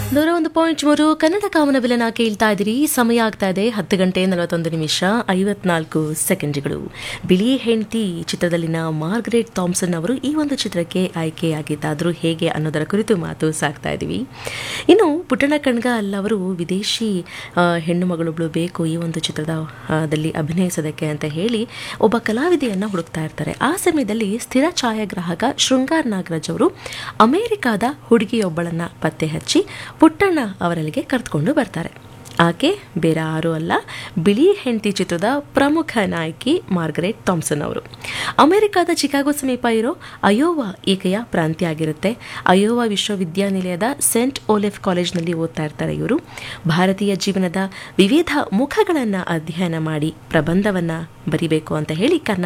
ನೂರ ಒಂದು ಪಾಯಿಂಟ್ ಮೂರು ಕನ್ನಡ ಕಾಮನಬಿಲನ ಕೇಳ್ತಾ ಇದ್ದೀರಿ ಸಮಯ ಆಗ್ತಾ ಇದೆ ಹತ್ತು ಗಂಟೆ ನಲವತ್ತೊಂದು ನಿಮಿಷ ಐವತ್ನಾಲ್ಕು ಸೆಕೆಂಡ್ಗಳು ಬಿಳಿ ಹೆಂಡತಿ ಚಿತ್ರದಲ್ಲಿನ ಮಾರ್ಗರೇಟ್ ಥಾಮ್ಸನ್ ಅವರು ಈ ಒಂದು ಚಿತ್ರಕ್ಕೆ ಆಯ್ಕೆಯಾಗಿದ್ದಾದರೂ ಹೇಗೆ ಅನ್ನೋದರ ಕುರಿತು ಮಾತು ಸಾಕ್ತಾ ಇದ್ದೀವಿ ಇನ್ನು ಪುಟ್ಟಣ ಕಣ್ಗ ಅಲ್ಲವರು ವಿದೇಶಿ ಆ, ಹೆಣ್ಣು ಮಗಳೊಬ್ಳು ಬೇಕು ಈ ಒಂದು ಚಿತ್ರದ ಆ, ದಲ್ಲಿ ಅಭಿನಯಿಸೋದಕ್ಕೆ ಅಂತ ಹೇಳಿ ಒಬ್ಬ ಕಲಾವಿದೆಯನ್ನು ಹುಡುಕ್ತಾ ಇರ್ತಾರೆ ಆ ಸಮಯದಲ್ಲಿ ಸ್ಥಿರ ಛಾಯಾಗ್ರಾಹಕ ಶೃಂಗಾರ್ ನಾಗರಾಜ್ ಅವರು ಅಮೆರಿಕಾದ ಹುಡುಗಿಯೊಬ್ಬಳನ್ನ ಪತ್ತೆ ಹಚ್ಚಿ ಪುಟ್ಟಣ್ಣ ಅವರಲ್ಲಿಗೆ ಕರೆದುಕೊಂಡು ಬರ್ತಾರೆ ಆಕೆ ಬೇರೆ ಯಾರೂ ಅಲ್ಲ ಬಿಳಿ ಹೆಂಡತಿ ಚಿತ್ರದ ಪ್ರಮುಖ ನಾಯಕಿ ಮಾರ್ಗರೇಟ್ ಥಾಮ್ಸನ್ ಅವರು ಅಮೆರಿಕಾದ ಚಿಕಾಗೋ ಸಮೀಪ ಇರೋ ಅಯೋವಾ ಈಕೆಯ ಪ್ರಾಂತ್ಯ ಆಗಿರುತ್ತೆ ಅಯೋವಾ ವಿಶ್ವವಿದ್ಯಾನಿಲಯದ ಸೆಂಟ್ ಓಲೆಫ್ ಕಾಲೇಜ್ನಲ್ಲಿ ಓದ್ತಾ ಇರ್ತಾರೆ ಇವರು ಭಾರತೀಯ ಜೀವನದ ವಿವಿಧ ಮುಖಗಳನ್ನು ಅಧ್ಯಯನ ಮಾಡಿ ಪ್ರಬಂಧವನ್ನು ಬರಿಬೇಕು ಅಂತ ಹೇಳಿ ಕರ್ನಾಟಕ